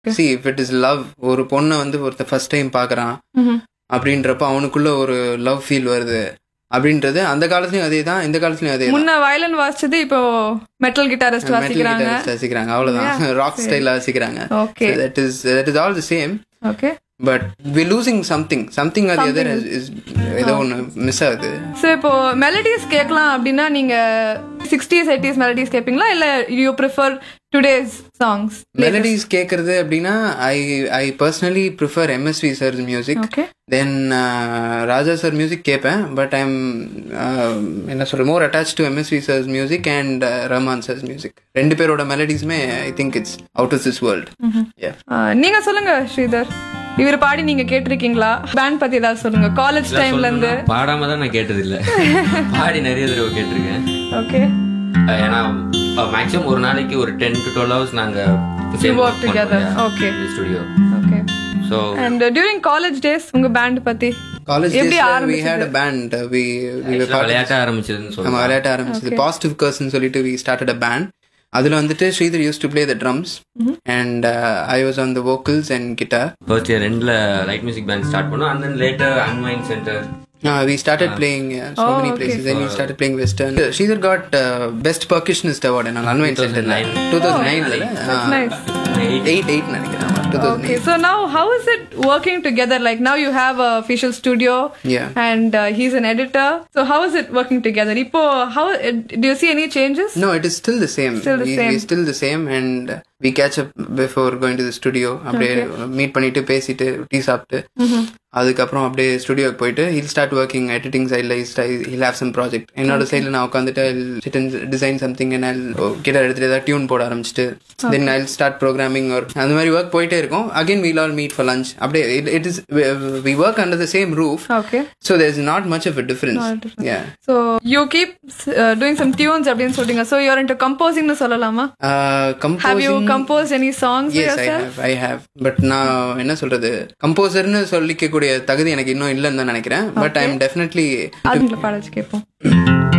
C if it is love ஒரு பொண்ணை வந்து ஒருத்த ஃபர்ஸ்ட் டைம் பாக்குறான் ம்ஹும். அப்படின்றப்ப அவனுக்குள்ள ஒரு லவ் ஃபீல் வருது அப்படின்றது அந்த காலத்துலயும் அதே தான் இந்த காலத்துலயும் அதே தான் முன்ன வயலன் வாசிச்சது இப்போ மெட்டல் கிட்டாரிஸ்ட் வாசிக்கிறாங்க ரசிக்கிறாங்க அவ்வளவுதான் ராக் ஸ்டைல ரசிக்கிறாங்க okay that is that is all the same okay but we losing something something அது எதர் இஸ் ஏதோ ஒன்று மிஸ் ஆகுது ஸோ இப்போ மெலடிஸ் கேட்கலாம் அப்படின்னா நீங்க சிக்ஸ்டீஸ் எயிட்டிஸ் மெலடிஸ் கேட்பீங்களா இல்ல you prefer today's songs melodies கேட்கறது அப்படின்னா I I personally prefer M S V sir music okay then Raja sir music கேட்பேன் பட் ஐம் என்ன சொல்ற more attach to M S V sir's music and Rahman sir's music ரெண்டு பேரோட மெலடிஸுமே I think it's out of this world நீங்க சொல்லுங்க ஸ்ரீதர் இவர் பாடி நீங்க கேட்டிருக்கீங்களா பேண்ட் பத்தி ஏதாவது சொல்லுங்க காலேஜ் டைம்ல இருந்து பாடாம தான் நான் கேட்டது இல்ல பாடி நிறைய தடவை கேட்டிருக்கேன் ஓகே அஹ் ஏன்னா மேக்ஸிமம் ஒரு நாளைக்கு ஒரு டென் டு டுவெல் ஹவர்ஸ் நாங்க work together. Okay. Studio okay so and during college days உங்க பேண்ட் பத்தி காலேஜ் எப்படி we had a band we we விளையாட்ட ஆரம்பிச்சதுன்னு நம்ம சொல்லுவாங்க விளையாட்ட ஆரம்பிச்சது பாசிட்டிவ் கர்ஸ்னு சொல்லிட்டு வி ஸ்டார்டட் அ பேண்ட் அதுல வந்துட்டு Sridhar use to play the drums and I was on the vocals and guitar first year ரெண்டுல லைட் மியூசிக் பேண்ட் ஸ்டார்ட் பண்ணோம் and then later unwind centre Uh, we started playing uh, so many places. Then we started playing Western. Uh, Sridhar got uh, Best Percussionist Award in Unwind Center. 2009. nice. 8 8 நினைக்கிறேன் ஆமா, 2008. Okay, so now how is it working together? Like now you have a official studio Yeah. and uh, he's an editor. So how is it working together? Ipo, how uh, do you see any changes? No, it is still the same. Still the we, same. we still the same and uh, we catch up before going to the studio. அப்படியே meet பண்ணிட்டு பேசிட்டு tea சாப்பிட்டு அதுக்கப்புறம் அப்படியே ஸ்டுடியோக்கு போயிட்டு he'll start working editing சைடில் he'll have some project என்னோட சைடில் நான் உட்காந்துட்டு டிசைன் சம்திங் என்ன கிட்ட எடுத்துட்டு ஏதாவது டியூன் போட ஆரம்பிச்சிட்டு தென் ஐ ஸ்டார்ட் ப்ரோக்ராமிங் ஒரு அந்த மாதிரி ஒர்க் போயிட்டே இருக்கும் again we'll all meet for lunch அப்படியே it is we work under the same roof Okay. So there is not much of a difference yeah So you keep uh, doing some tunes அப்படின்னு சொல்றீங்க. So you're into composing னு சொல்லலாமா? Have you composing composed any songs for yes I yourself? Have I have but நான் என்ன சொல்றது கம்போசர்னு சொல்லிக்கக்கூடிய தகுதி எனக்கு இன்னும் இல்லைன்னு தான் நினைக்கிறேன் பட் ஐ எம் டெஃபினெட்லி அதுங்களை பாட வச்சு கேட்போம்